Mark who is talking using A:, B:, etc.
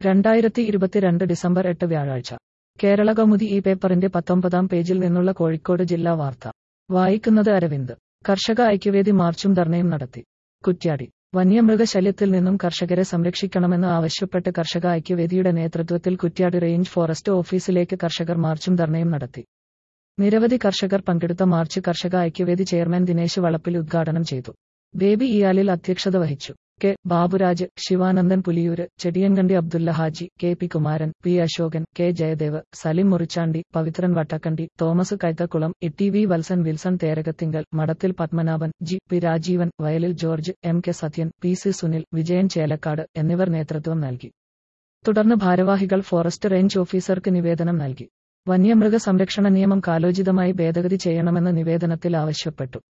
A: രണ്ടായിരത്തി ഇരുപത്തിരണ്ട് ഡിസംബർ എട്ട് വ്യാഴാഴ്ച കേരള കൗമുദി ഈ പേപ്പറിന്റെ പത്തൊമ്പതാം പേജിൽ നിന്നുള്ള കോഴിക്കോട് ജില്ലാ വാർത്ത വായിക്കുന്നത് അരവിന്ദ് കർഷക ഐക്യവേദി മാർച്ചും ധർണയും നടത്തി കുറ്റ്യാടി വന്യമൃഗശല്യത്തിൽ നിന്നും കർഷകരെ സംരക്ഷിക്കണമെന്ന് ആവശ്യപ്പെട്ട് കർഷക ഐക്യവേദിയുടെ നേതൃത്വത്തിൽ കുറ്റ്യാടി റേഞ്ച് ഫോറസ്റ്റ് ഓഫീസിലേക്ക് കർഷകർ മാർച്ചും ധർണയും നടത്തി നിരവധി കർഷകർ പങ്കെടുത്ത മാർച്ച് കർഷക ഐക്യവേദി ചെയർമാൻ ദിനേശ് വളപ്പിൽ ഉദ്ഘാടനം ചെയ്തു ബേബി ഇയാലിൽ അധ്യക്ഷത വഹിച്ചു K Baburaj Sivanandan Puliyur Chediyankandi Abdulla Haji K P Kumaran P Ashokan K Jayadev Salim Murichandi Pavithran Vattakandi Thomas Kaithakulam E V Valsan Wilson Therakathinkal Madathil Padmanabhan G P Rajeevan Vayalil George M K Sathyan P C Sunil Vijayan Chelakkad എന്നിവർ നേതൃത്വം നൽകി തുടർന്ന് ഭാരവാഹികൾ ഫോറസ്റ്റ് റേഞ്ച് ഓഫീസർക്ക് നിവേദനം നൽകി വന്യമൃഗ സംരക്ഷണ നിയമം കാലോചിതമായി ഭേദഗതി ചെയ്യണമെന്ന് നിവേദനത്തിൽ ആവശ്യപ്പെട്ടു